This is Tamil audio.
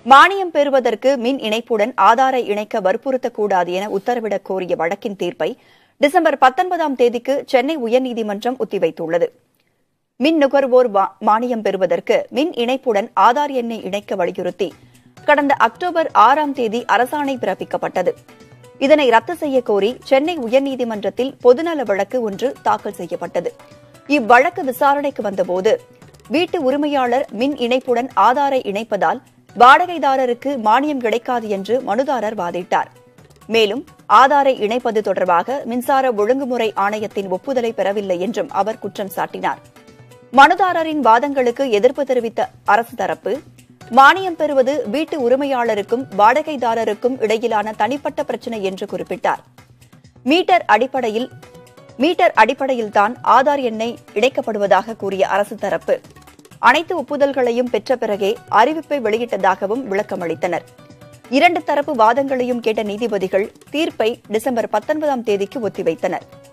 மானியம் பெறுவதற்கு மின் இணைப்புடன் ஆதாரை இணைக்க வற்புறுத்தக்கூடாது என உத்தரவிடக் கோரிய வழக்கின் தீர்ப்பை டிசம்பர் பத்தொன்பதாம் தேதிக்கு சென்னை உயர்நீதிமன்றம் ஒத்திவைத்துள்ளது மின் நுகர்வோர் வா- மானியம் பெறுவதற்கு மின் இணைப்புடன் ஆதார் எண்ணை இணைக்க வலியுறுத்தி கடந்த அக்டோபர் ஆறாம் தேதி அரசாணை பிறப்பிக்கப்பட்டது இதனை ரத்து செய்ய கோரி சென்னை உயர்நீதிமன்றத்தில் பொதுநல வழக்கு ஒன்று தாக்கல் செய்யப்பட்டது இவ்வழக்கு விசாரணைக்கு வந்தபோது வீட்டு உரிமையாளர் மின் இணைப்புடன் ஆதாரை இணைப்பதால் வாடகைதாரருக்கு மானியம் கிடைக்காது என்று மனுதாரர் வாதிட்டார் மேலும் ஆதாரை இணைப்பது தொடர்பாக மின்சார ஒழுங்குமுறை ஆணையத்தின் ஒப்புதலை பெறவில்லை என்றும் அவர் குற்றம் சாட்டினார் மனுதாரரின் வாதங்களுக்கு எதிர்ப்பு தெரிவித்த அரசு தரப்பு மானியம் பெறுவது வீட்டு உரிமையாளருக்கும் வாடகைதாரருக்கும் இடையிலான தனிப்பட்ட பிரச்சினை என்று குறிப்பிட்டார் மீட்டர் அடிப்படையில் மீட்டர் அடிப்படையில்தான் ஆதார் எண்ணை இணைக்கப்படுவதாக கூறிய அரசு தரப்பு அனைத்து ஒப்புதல்களையும் பெற்ற பிறகே அறிவிப்பை வெளியிட்டதாகவும் விளக்கமளித்தனர் இரண்டு தரப்பு வாதங்களையும் கேட்ட நீதிபதிகள் தீர்ப்பை டிசம்பர் பத்தொன்பதாம் தேதிக்கு ஒத்திவைத்தனர்